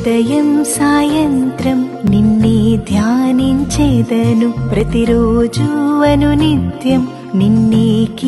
ఉదయం సాయంత్రం నిన్నే ధ్యానించేదను ప్రతిరోజు అను నిత్యం నిన్నే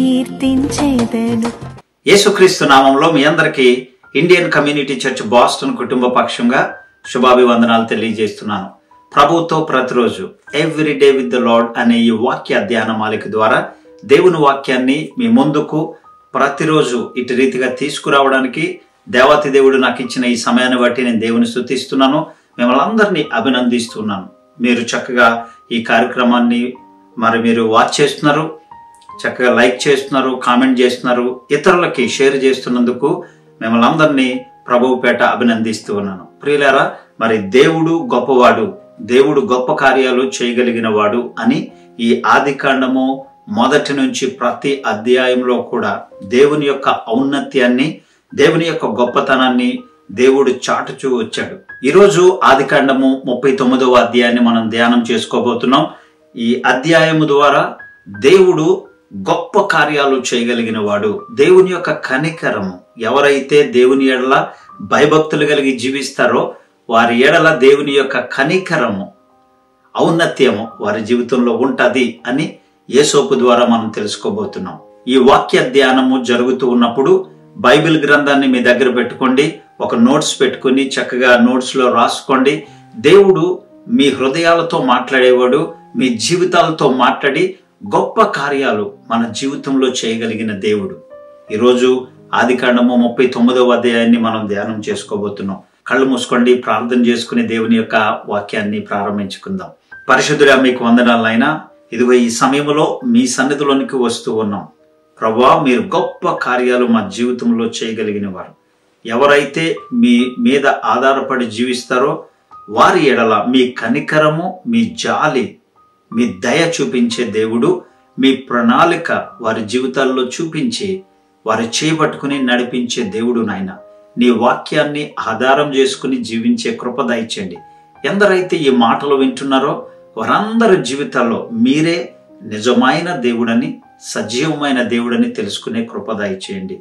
కీర్తించేదను యేసుక్రీస్తు నామంలో మీ అందరికీ ఇండియన్ కమ్యూనిటీ చర్చ్ బాస్టన్ కుటుంబ పక్షంగా శుభాభివందనాలు తెలియజేస్తున్నాను ప్రభుతో ప్రతిరోజు every day with the lord అనే ఈ వాక్య ధ్యాన మాలిక ద్వారా దేవుని వాక్యాన్ని మీ ముందుకు ప్రతిరోజు ఇటు రీతిగా తీసుకురావడానికి దేవాతి దేవుడు నాకు ఇచ్చిన ఈ సమయాన్ని బట్టి నేను దేవుని స్థుతిస్తున్నాను మిమ్మల్ని అందరినీ అభినందిస్తున్నాను మీరు చక్కగా ఈ కార్యక్రమాన్ని మరి మీరు వాచ్ చేస్తున్నారు చక్కగా లైక్ చేస్తున్నారు కామెంట్ చేస్తున్నారు ఇతరులకి షేర్ చేస్తున్నందుకు మిమ్మల్ని అందరినీ ప్రభువుపేట అభినందిస్తూ ఉన్నాను ప్రియులారా మరి దేవుడు గొప్పవాడు దేవుడు గొప్ప కార్యాలు చేయగలిగిన వాడు అని ఈ ఆది కాండము మొదటి నుంచి ప్రతి అధ్యాయంలో కూడా దేవుని యొక్క ఔన్నత్యాన్ని దేవుని యొక్క గొప్పతనాన్ని దేవుడు చాటుచూ వచ్చాడు ఈరోజు ఆది కాండము ముప్పై తొమ్మిదవ అధ్యాయాన్ని మనం ధ్యానం చేసుకోబోతున్నాం ఈ అధ్యాయము ద్వారా దేవుడు గొప్ప కార్యాలు చేయగలిగిన వాడు దేవుని యొక్క కనికరము ఎవరైతే దేవుని ఎడల భయభక్తులు కలిగి జీవిస్తారో వారి ఎడల దేవుని యొక్క కనికరము ఔన్నత్యము వారి జీవితంలో ఉంటది అని యేసోపు ద్వారా మనం తెలుసుకోబోతున్నాం ఈ వాక్య ధ్యానము జరుగుతూ ఉన్నప్పుడు బైబిల్ గ్రంథాన్ని మీ దగ్గర పెట్టుకోండి ఒక నోట్స్ పెట్టుకుని చక్కగా నోట్స్ లో రాసుకోండి దేవుడు మీ హృదయాలతో మాట్లాడేవాడు మీ జీవితాలతో మాట్లాడి గొప్ప కార్యాలు మన జీవితంలో చేయగలిగిన దేవుడు ఈరోజు ఆది కాండము ముప్పై తొమ్మిదవ అధ్యాయాన్ని మనం ధ్యానం చేసుకోబోతున్నాం కళ్ళు మూసుకోండి ప్రార్థన చేసుకుని దేవుని యొక్క వాక్యాన్ని ప్రారంభించుకుందాం పరిశుద్ధుడా మీకు వందనాలైనా ఇదిగో ఈ సమయంలో మీ సన్నిధిలోనికి వస్తూ ఉన్నాం ప్రభా మీరు గొప్ప కార్యాలు మా జీవితంలో చేయగలిగిన వారు ఎవరైతే మీ మీద ఆధారపడి జీవిస్తారో వారి ఎడల మీ కనికరము మీ జాలి మీ దయ చూపించే దేవుడు మీ ప్రణాళిక వారి జీవితాల్లో చూపించి వారి చేపట్టుకుని నడిపించే దేవుడు నాయన నీ వాక్యాన్ని ఆధారం చేసుకుని జీవించే కృప దయచేయండి ఎందరైతే ఈ మాటలు వింటున్నారో వారందరి జీవితాల్లో మీరే నిజమైన దేవుడని సజీవమైన దేవుడని తెలుసుకునే కృప దయచేయండి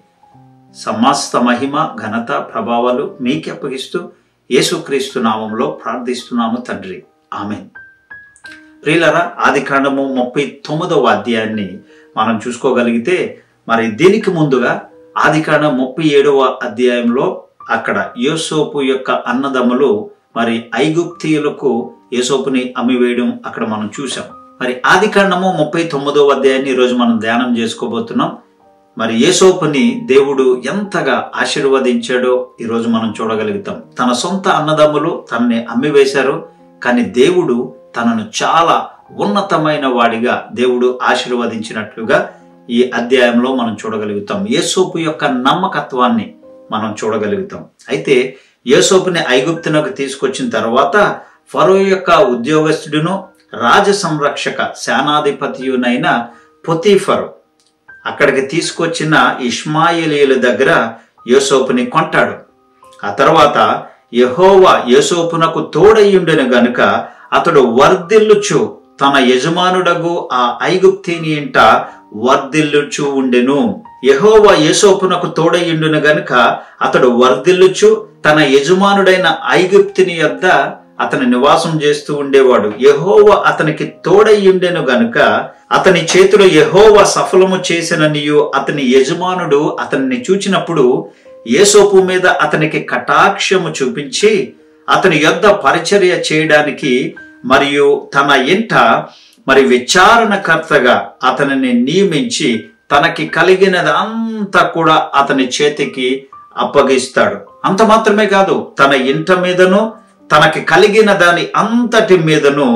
సమస్త మహిమ ఘనత ప్రభావాలు మీకే అప్పగిస్తూ యేసుక్రీస్తు నామంలో ప్రార్థిస్తున్నాము తండ్రి ఆమెన్ ప్రియులరా ఆది కాండము ముప్పై తొమ్మిదవ అధ్యాయాన్ని మనం చూసుకోగలిగితే మరి దీనికి ముందుగా ఆది కాండం ముప్పై ఏడవ అధ్యాయంలో అక్కడ యోసోపు యొక్క అన్నదమ్ములు మరి ఐగుప్తీయులకు యోసోపుని అమ్మివేయడం అక్కడ మనం చూసాం మరి ఆది కాండము ముప్పై తొమ్మిదవ అధ్యాయాన్ని ఈరోజు మనం ధ్యానం చేసుకోబోతున్నాం మరి యేసోపుని దేవుడు ఎంతగా ఆశీర్వదించాడో ఈరోజు మనం చూడగలుగుతాం తన సొంత అన్నదమ్ములు తనని అమ్మివేశారు కానీ దేవుడు తనను చాలా ఉన్నతమైన వాడిగా దేవుడు ఆశీర్వదించినట్లుగా ఈ అధ్యాయంలో మనం చూడగలుగుతాం యేసోపు యొక్క నమ్మకత్వాన్ని మనం చూడగలుగుతాం అయితే యేసోపుని ఐగుప్తునకు తీసుకొచ్చిన తర్వాత ఫరో యొక్క ఉద్యోగస్తుడును రాజ సంరక్షక సేనాధిపతియునైన పొతీఫరు అక్కడికి తీసుకొచ్చిన ఇష్మాయిలీల దగ్గర యోసోపుని కొంటాడు ఆ తర్వాత యహోవా యోసోపునకు తోడయ్యుండెను గనుక అతడు వర్ధిల్లుచు తన యజమానుడగు ఆ ఐగుప్తిని ఇంట వర్ధిల్లుచు ఉండెను యహోవా యేసోపునకు తోడయ్యుండును గనుక అతడు వర్ధిల్లుచు తన యజమానుడైన ఐగుప్తిని యొద్ద అతని నివాసం చేస్తూ ఉండేవాడు యహోవ అతనికి తోడయ్యుండెను గనుక అతని చేతిలో యహోవ సఫలము చేసిననియు అతని యజమానుడు అతన్ని చూచినప్పుడు యేసోపు మీద అతనికి కటాక్షము చూపించి అతని యొద్ద పరిచర్య చేయడానికి మరియు తన ఇంట మరి విచారణకర్తగా అతనిని నియమించి తనకి కలిగినది అంతా కూడా అతని చేతికి అప్పగిస్తాడు అంత మాత్రమే కాదు తన ఇంట మీదను తనకి కలిగిన దాని అంతటి మీదను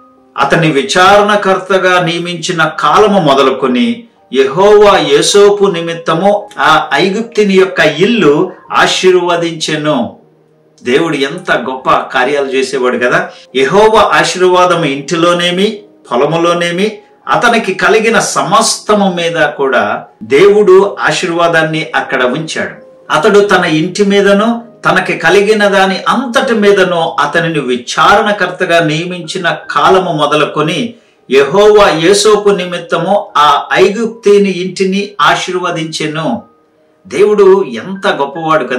అతని విచారణకర్తగా నియమించిన కాలము మొదలుకొని యహోవా యేసోపు నిమిత్తము ఆ ఐగుప్తిని యొక్క ఇల్లు ఆశీర్వదించెను దేవుడు ఎంత గొప్ప కార్యాలు చేసేవాడు కదా యహోవ ఆశీర్వాదం ఇంటిలోనేమి పొలములోనేమి అతనికి కలిగిన సమస్తము మీద కూడా దేవుడు ఆశీర్వాదాన్ని అక్కడ ఉంచాడు అతడు తన ఇంటి మీదను తనకి కలిగిన దాని అంతటి మీదను అతనిని విచారణకర్తగా నియమించిన కాలము మొదలుకొని యహోవా యేసోపు నిమిత్తము ఆ ఐగుప్తిని ఇంటిని ఆశీర్వదించెను దేవుడు ఎంత గొప్పవాడు కదా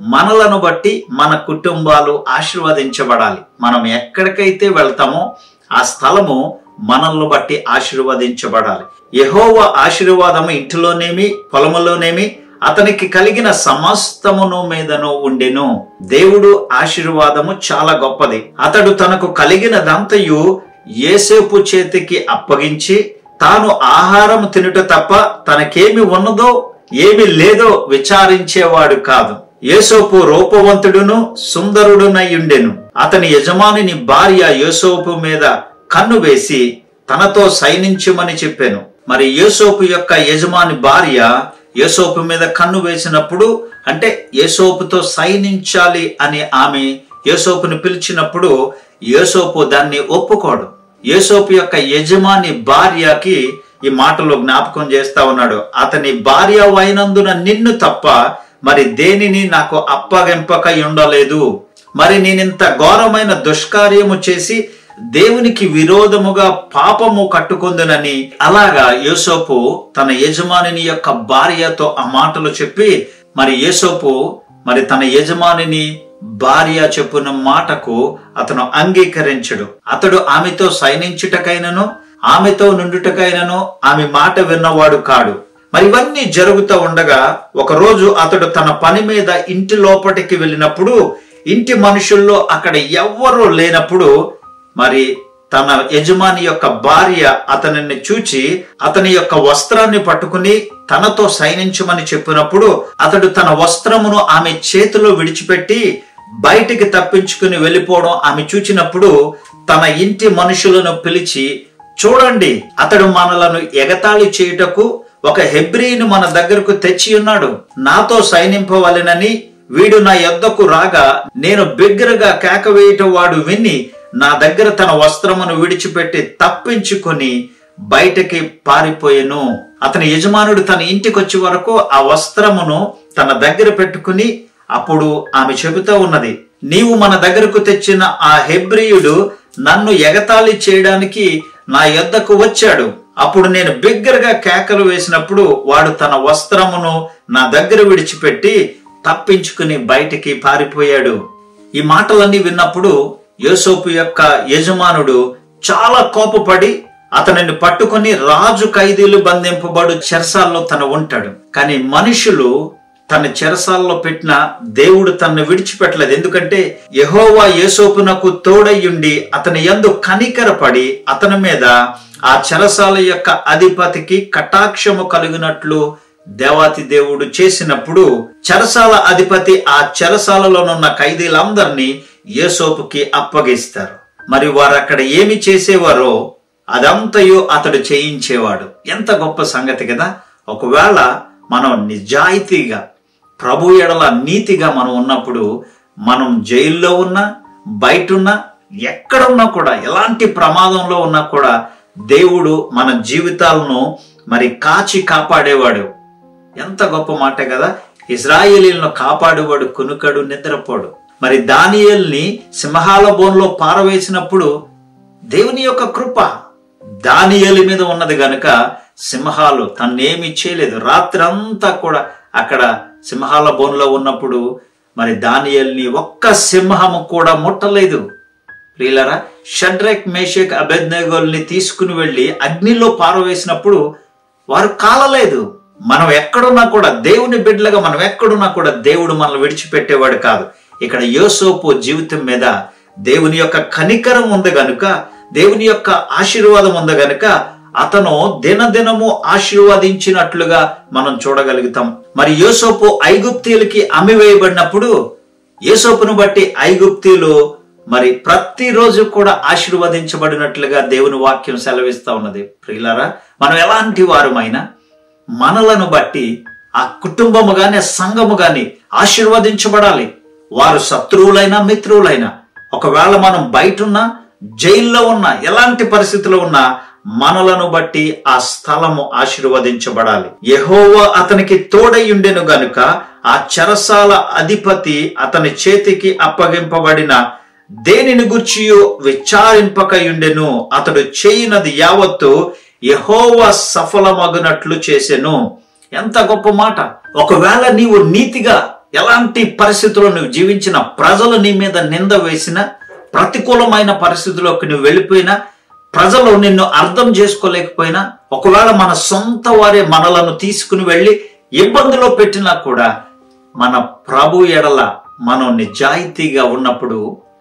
మనలను బట్టి మన కుటుంబాలు ఆశీర్వదించబడాలి మనం ఎక్కడికైతే వెళ్తామో ఆ స్థలము మనల్ని బట్టి ఆశీర్వదించబడాలి యహోవ ఆశీర్వాదము ఇంటిలోనేమి పొలములోనేమి అతనికి కలిగిన సమస్తమును మీదను ఉండెను దేవుడు ఆశీర్వాదము చాలా గొప్పది అతడు తనకు కలిగినదంతయు ఏసేపు చేతికి అప్పగించి తాను ఆహారం తినుట తప్ప తనకేమి ఉన్నదో ఏమి లేదో విచారించేవాడు కాదు యేసోపు రూపవంతుడును సుందరుడునయుండెను అతని యజమానిని భార్య యేసోపు మీద కన్ను వేసి తనతో సైనించుమని చెప్పాను మరి యేసోపు యొక్క యజమాని భార్య యేసోపు మీద కన్ను వేసినప్పుడు అంటే యేసోపుతో సైనించాలి అని ఆమె యేసోపుని పిలిచినప్పుడు యేసోపు దాన్ని ఒప్పుకోడు యేసోపు యొక్క యజమాని భార్యకి ఈ మాటలో జ్ఞాపకం చేస్తా ఉన్నాడు అతని భార్య అయినందున నిన్ను తప్ప మరి దేనిని నాకు అప్పగింపక ఉండలేదు మరి నేనింత ఘోరమైన దుష్కార్యము చేసి దేవునికి విరోధముగా పాపము కట్టుకుందునని అలాగా యోసోపు తన యజమానిని యొక్క భార్యతో ఆ మాటలు చెప్పి మరి యేసోపు మరి తన యజమానిని భార్య చెప్పున మాటకు అతను అంగీకరించడు అతడు ఆమెతో సైనించుటకైనను ఆమెతో నుండుటకైనను ఆమె మాట విన్నవాడు కాడు మరి ఇవన్నీ జరుగుతూ ఉండగా ఒకరోజు అతడు తన పని మీద ఇంటి లోపటికి వెళ్ళినప్పుడు ఇంటి మనుషుల్లో అక్కడ ఎవ్వరూ లేనప్పుడు మరి తన యజమాని యొక్క భార్య అతనిని చూచి అతని యొక్క వస్త్రాన్ని పట్టుకుని తనతో సైనించమని చెప్పినప్పుడు అతడు తన వస్త్రమును ఆమె చేతిలో విడిచిపెట్టి బయటికి తప్పించుకుని వెళ్ళిపోవడం ఆమె చూచినప్పుడు తన ఇంటి మనుషులను పిలిచి చూడండి అతడు మనలను ఎగతాళి చేయుటకు ఒక హెబ్రీని మన దగ్గరకు తెచ్చి ఉన్నాడు నాతో సైనింపవలెనని వీడు నా యొద్దకు రాగా నేను బిగ్గరగా కేకవేయట వాడు విని నా దగ్గర తన వస్త్రమును విడిచిపెట్టి తప్పించుకొని బయటకి పారిపోయెను అతని యజమానుడు తన ఇంటికి వచ్చే వరకు ఆ వస్త్రమును తన దగ్గర పెట్టుకుని అప్పుడు ఆమె చెబుతూ ఉన్నది నీవు మన దగ్గరకు తెచ్చిన ఆ హెబ్రియుడు నన్ను ఎగతాళి చేయడానికి నా యొద్దకు వచ్చాడు అప్పుడు నేను బిగ్గరగా కేకలు వేసినప్పుడు వాడు తన వస్త్రమును నా దగ్గర విడిచిపెట్టి తప్పించుకుని బయటికి పారిపోయాడు ఈ మాటలన్నీ విన్నప్పుడు యోసోపు యొక్క యజమానుడు చాలా కోపపడి అతనిని పట్టుకొని రాజు ఖైదీలు బంధింపబడు చెరసాల్లో తను ఉంటాడు కానీ మనుషులు తన చెరసాల్లో పెట్టిన దేవుడు తనను విడిచిపెట్టలేదు ఎందుకంటే యహోవా యేసోపునకు తోడయ్యుండి అతని యందు కనికరపడి అతని మీద ఆ చెరసాల యొక్క అధిపతికి కటాక్షము కలిగినట్లు దేవాతి దేవుడు చేసినప్పుడు చెరసాల అధిపతి ఆ చెరసాలలోనున్న ఖైదీలందరినీ యేసోపుకి అప్పగిస్తారు మరి వారు అక్కడ ఏమి చేసేవారో అదంతయు అతడు చేయించేవాడు ఎంత గొప్ప సంగతి కదా ఒకవేళ మనం నిజాయితీగా ప్రభు ఎడల నీతిగా మనం ఉన్నప్పుడు మనం జైల్లో ఉన్నా బయట ఉన్నా ఎక్కడున్నా కూడా ఎలాంటి ప్రమాదంలో ఉన్నా కూడా దేవుడు మన జీవితాలను మరి కాచి కాపాడేవాడు ఎంత గొప్ప మాట కదా ఇజ్రాయేలీలను కాపాడేవాడు కునుకడు నిద్రపోడు మరి దానియల్ని సింహాల బోన్లో పారవేసినప్పుడు దేవుని యొక్క కృప దానియలి మీద ఉన్నది గనుక సింహాలు తన్నేమి చేయలేదు రాత్రి అంతా కూడా అక్కడ సింహాల బోన్లో ఉన్నప్పుడు మరి దానియల్ని ఒక్క సింహము కూడా ముట్టలేదు ప్రియులరా షడ్రెక్ మేషక్ అభెజ్ఞగోల్ని తీసుకుని వెళ్ళి అగ్నిలో పారవేసినప్పుడు వారు కాలలేదు మనం ఎక్కడున్నా కూడా దేవుని బిడ్డలుగా మనం ఎక్కడున్నా కూడా దేవుడు మనల్ని విడిచిపెట్టేవాడు కాదు ఇక్కడ యోసోపు జీవితం మీద దేవుని యొక్క కనికరం ఉంది గనుక దేవుని యొక్క ఆశీర్వాదం ఉంది గనుక అతను దినదినము ఆశీర్వదించినట్లుగా మనం చూడగలుగుతాం మరి యోసోపు ఐగుప్తీలకి అమ్మివేయబడినప్పుడు యోసోపును బట్టి ఐగుప్తీలు మరి ప్రతిరోజు కూడా ఆశీర్వదించబడినట్లుగా దేవుని వాక్యం సెలవిస్తా ఉన్నది ప్రియులారా మనం ఎలాంటి వారమైనా మనలను బట్టి ఆ కుటుంబము గాని ఆ సంఘము గాని ఆశీర్వదించబడాలి వారు శత్రువులైనా మిత్రువులైనా ఒకవేళ మనం బయట ఉన్నా జైల్లో ఉన్నా ఎలాంటి పరిస్థితిలో ఉన్నా మనలను బట్టి ఆ స్థలము ఆశీర్వదించబడాలి యెహోవా అతనికి తోడయుండెను గనుక ఆ చెరసాల అధిపతి అతని చేతికి అప్పగింపబడిన దేనిని గుర్చియో విచారింపకయుండెను అతడు చేయినది యావత్తు యహోవా సఫలమగునట్లు చేసెను ఎంత గొప్ప మాట ఒకవేళ నీవు నీతిగా ఎలాంటి పరిస్థితుల్లో నువ్వు జీవించిన ప్రజలు నీ మీద నింద వేసిన ప్రతికూలమైన పరిస్థితుల్లోకి నువ్వు వెళ్ళిపోయినా ప్రజలు నిన్ను అర్థం చేసుకోలేకపోయినా ఒకవేళ మన సొంత వారే మనలను తీసుకుని వెళ్ళి ఇబ్బందిలో పెట్టినా కూడా మన ప్రభు ఎడల మనం నిజాయితీగా ఉన్నప్పుడు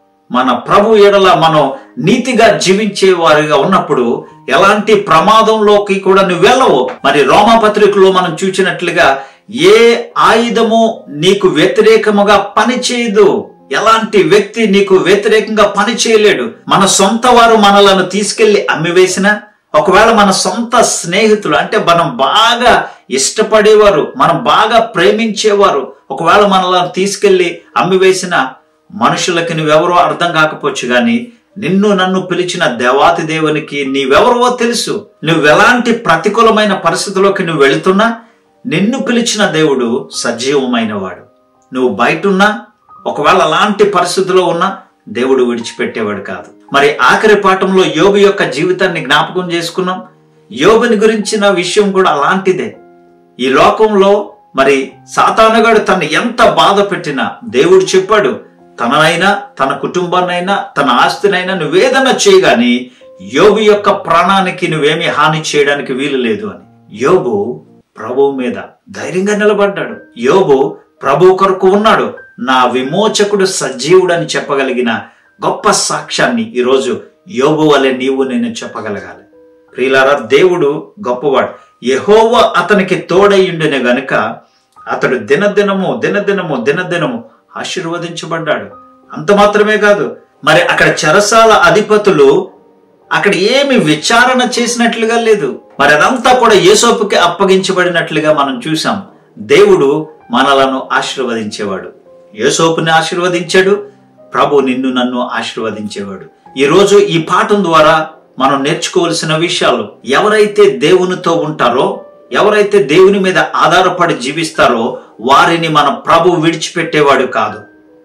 మన ప్రభు ఎడల మనం నీతిగా జీవించే వారిగా ఉన్నప్పుడు ఎలాంటి ప్రమాదంలోకి కూడా నువ్వు వెళ్ళవు మరి రోమాపత్రికలో మనం చూసినట్లుగా ఏ ఆయుధము నీకు వ్యతిరేకముగా పనిచేయదు ఎలాంటి వ్యక్తి నీకు వ్యతిరేకంగా పని చేయలేడు మన సొంత వారు మనలను తీసుకెళ్లి అమ్మివేసిన ఒకవేళ మన సొంత స్నేహితులు అంటే మనం బాగా ఇష్టపడేవారు మనం బాగా ప్రేమించేవారు ఒకవేళ మనలను తీసుకెళ్లి అమ్మివేసిన మనుషులకి నువ్వెవరో అర్థం కాకపోవచ్చు గాని నిన్ను నన్ను పిలిచిన దేవాతి దేవునికి నీవెవరో తెలుసు నువ్వెలాంటి ప్రతికూలమైన పరిస్థితుల్లోకి నువ్వు వెళుతున్నా నిన్ను పిలిచిన దేవుడు సజీవమైన వాడు నువ్వు బయటున్నా ఒకవేళ అలాంటి పరిస్థితిలో ఉన్నా దేవుడు విడిచిపెట్టేవాడు కాదు మరి ఆఖరి పాఠంలో యోబు యొక్క జీవితాన్ని జ్ఞాపకం చేసుకున్నాం యోబుని గురించిన విషయం కూడా అలాంటిదే ఈ లోకంలో మరి సాతానుగాడు తను ఎంత బాధ పెట్టినా దేవుడు చెప్పాడు తననైనా తన కుటుంబాన్నైనా తన ఆస్తినైనా నువ్వేదన్నా చేయగాని యోబు యొక్క ప్రాణానికి నువ్వేమీ హాని చేయడానికి వీలు లేదు అని యోబు ప్రభువు మీద ధైర్యంగా నిలబడ్డాడు యోబు ప్రభు కొరకు ఉన్నాడు నా విమోచకుడు సజీవుడు అని చెప్పగలిగిన గొప్ప సాక్ష్యాన్ని ఈరోజు యోబు వలె నీవు నేను చెప్పగలగాలి ప్రియులారా దేవుడు గొప్పవాడు యెహోవ అతనికి తోడయ్యుండెను గనుక అతడు దినదినము దినదినము దినదినము ఆశీర్వదించబడ్డాడు అంత మాత్రమే కాదు మరి అక్కడ చెరసాల అధిపతులు అక్కడ ఏమి విచారణ చేసినట్లుగా లేదు మరి అదంతా కూడా యేసోపుకి అప్పగించబడినట్లుగా మనం చూసాం దేవుడు మనలను ఆశీర్వదించేవాడు యేసోపుని ఆశీర్వదించాడు ప్రభు నిన్ను నన్ను ఆశీర్వదించేవాడు ఈ రోజు ఈ పాఠం ద్వారా మనం నేర్చుకోవలసిన విషయాలు ఎవరైతే దేవునితో ఉంటారో ఎవరైతే దేవుని మీద ఆధారపడి జీవిస్తారో వారిని మన ప్రభు విడిచిపెట్టేవాడు కాదు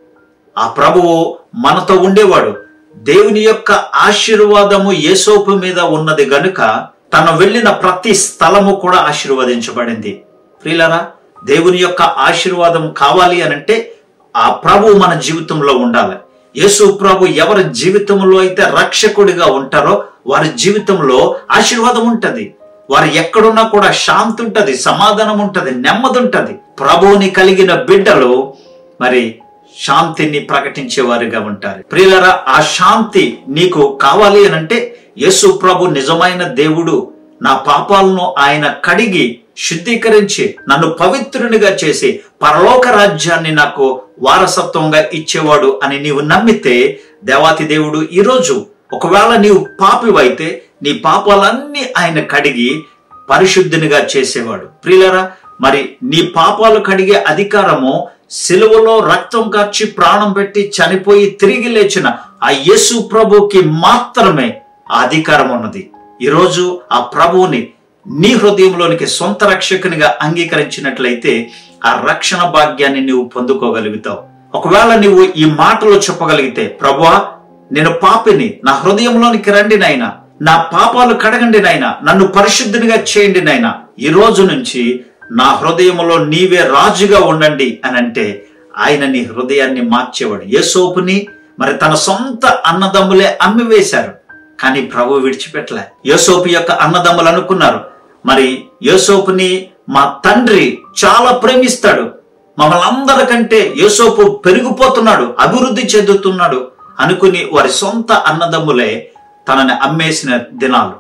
ఆ ప్రభువు మనతో ఉండేవాడు దేవుని యొక్క ఆశీర్వాదము యేసోపు మీద ఉన్నది గనుక తను వెళ్ళిన ప్రతి స్థలము కూడా ఆశీర్వదించబడింది ప్రియులరా దేవుని యొక్క ఆశీర్వాదం కావాలి అనంటే ఆ ప్రభు మన జీవితంలో ఉండాలి యేసు ప్రభు ఎవరి జీవితంలో అయితే రక్షకుడిగా ఉంటారో వారి జీవితంలో ఆశీర్వాదం ఉంటది వారు ఎక్కడున్నా కూడా శాంతి ఉంటది సమాధానం ఉంటది నెమ్మది ఉంటది ప్రభువుని కలిగిన బిడ్డలు మరి శాంతిని ప్రకటించేవారుగా ఉంటారు ప్రియులరా ఆ శాంతి నీకు కావాలి అని అంటే యేసు ప్రభు నిజమైన దేవుడు నా పాపాలను ఆయన కడిగి శుద్ధీకరించి నన్ను పవిత్రునిగా చేసి పరలోక రాజ్యాన్ని నాకు వారసత్వంగా ఇచ్చేవాడు అని నీవు నమ్మితే దేవాతి దేవుడు ఈరోజు ఒకవేళ నీవు పాపివైతే నీ పాపాలన్నీ ఆయన కడిగి పరిశుద్ధినిగా చేసేవాడు ప్రియులరా మరి నీ పాపాలు కడిగే అధికారము సిలువలో రక్తం కార్చి ప్రాణం పెట్టి చనిపోయి తిరిగి లేచిన ఆ యేసు ప్రభుకి మాత్రమే ఆ అధికారం ఉన్నది ఈరోజు ఆ ప్రభువుని నీ హృదయంలోనికి సొంత రక్షకునిగా అంగీకరించినట్లయితే ఆ రక్షణ భాగ్యాన్ని నీవు పొందుకోగలుగుతావు ఒకవేళ నీవు ఈ మాటలో చెప్పగలిగితే ప్రభువా నేను పాపిని నా హృదయంలోనికి రండి నాయనా నా పాపాలు కడగండి నాయనా నన్ను పరిశుద్ధినిగా చేయండి నాయనా ఈ రోజు నుంచి నా హృదయంలో నీవే రాజుగా ఉండండి అని అంటే ఆయన నీ హృదయాన్ని మార్చేవాడు యేసోపుని మరి తన సొంత అన్నదమ్ములే అమ్మివేశారు కానీ ప్రభు విడిచిపెట్టలే యోసోపు యొక్క అన్నదమ్ములు అనుకున్నారు మరి యోసోపుని మా తండ్రి చాలా ప్రేమిస్తాడు మమ్మల్ని అందరికంటే యోసోపు పెరిగిపోతున్నాడు అభివృద్ధి చెందుతున్నాడు అనుకుని వారి సొంత అన్నదమ్ములే తనని అమ్మేసిన దినాలు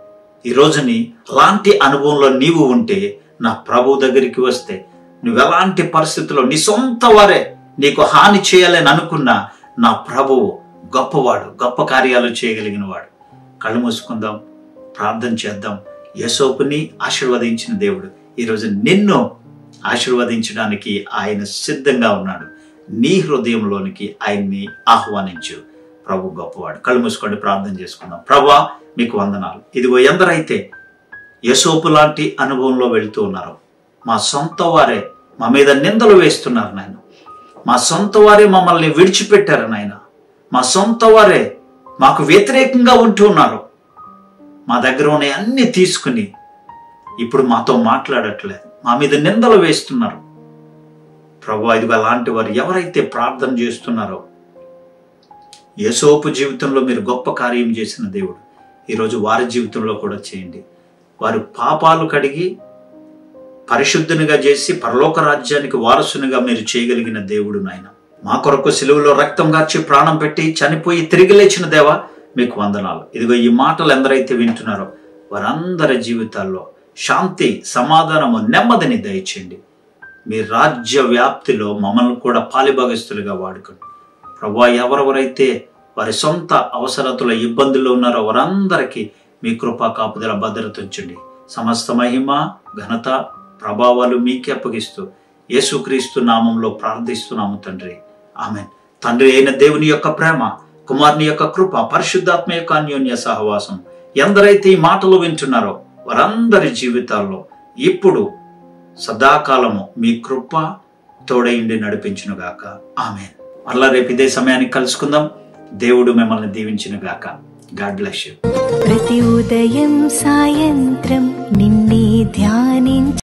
ఈ రోజుని అలాంటి అనుభవంలో నీవు ఉంటే నా ప్రభు దగ్గరికి వస్తే నువ్వు ఎలాంటి పరిస్థితుల్లో నీ సొంత వారే నీకు హాని చేయాలని అనుకున్నా నా ప్రభువు గొప్పవాడు గొప్ప కార్యాలు చేయగలిగిన వాడు కళ్ళు మూసుకుందాం ప్రార్థన చేద్దాం యశోపుని ఆశీర్వదించిన దేవుడు ఈరోజు నిన్ను ఆశీర్వదించడానికి ఆయన సిద్ధంగా ఉన్నాడు నీ హృదయంలోనికి ఆయన్ని ఆహ్వానించు ప్రభు గొప్పవాడు కళ్ళు మూసుకోండి ప్రార్థన చేసుకుందాం ప్రభా మీకు వందనాలు ఇదిగో ఎందరైతే యశోపు లాంటి అనుభవంలో వెళ్తూ ఉన్నారు మా సొంత వారే మా మీద నిందలు వేస్తున్నారు నాయన మా సొంత వారే మమ్మల్ని విడిచిపెట్టారు నాయన మా సొంత వారే మాకు వ్యతిరేకంగా ఉంటూ ఉన్నారు మా దగ్గర ఉన్న అన్ని తీసుకుని ఇప్పుడు మాతో మాట్లాడట్లేదు మా మీద నిందలు వేస్తున్నారు ప్రభు ఇదిగో అలాంటి వారు ఎవరైతే ప్రార్థన చేస్తున్నారో యశోపు జీవితంలో మీరు గొప్ప కార్యం చేసిన దేవుడు ఈరోజు వారి జీవితంలో కూడా చేయండి వారి పాపాలు కడిగి పరిశుద్ధునిగా చేసి పరలోక రాజ్యానికి వారసునిగా మీరు చేయగలిగిన దేవుడు నాయన మా కొరకు సిలువలో రక్తం గార్చి ప్రాణం పెట్టి చనిపోయి తిరిగి లేచిన దేవా మీకు వందనాలు ఇదిగో ఈ మాటలు ఎందరైతే వింటున్నారో వారందరి జీవితాల్లో శాంతి సమాధానము నెమ్మదిని దయచేయండి మీ రాజ్య వ్యాప్తిలో మమ్మల్ని కూడా పాలిభాగస్తులుగా వాడుకోండి ప్రభా ఎవరెవరైతే వారి సొంత అవసరతుల ఇబ్బందుల్లో ఉన్నారో వారందరికీ మీ కృపా కాపుదల భద్రత ఉంచండి సమస్త మహిమ ఘనత ప్రభావాలు మీకే అప్పగిస్తూ యేసుక్రీస్తు నామంలో ప్రార్థిస్తున్నాము తండ్రి ఆమెన్ తండ్రి అయిన దేవుని యొక్క ప్రేమ కుమారుని యొక్క కృప పరిశుద్ధాత్మ యొక్క అన్యోన్య సహవాసం ఎందరైతే ఈ మాటలు వింటున్నారో వారందరి జీవితాల్లో ఇప్పుడు సదాకాలము మీ కృప తోడైండి నడిపించునుగాక ఆమె మళ్ళా రేపు ఇదే సమయానికి కలుసుకుందాం దేవుడు మిమ్మల్ని దీవించునుగాక గాడ్ బ్లెస్ యూ ప్రతి ఉదయం సాయంత్రం నిన్నే ధ్యానించ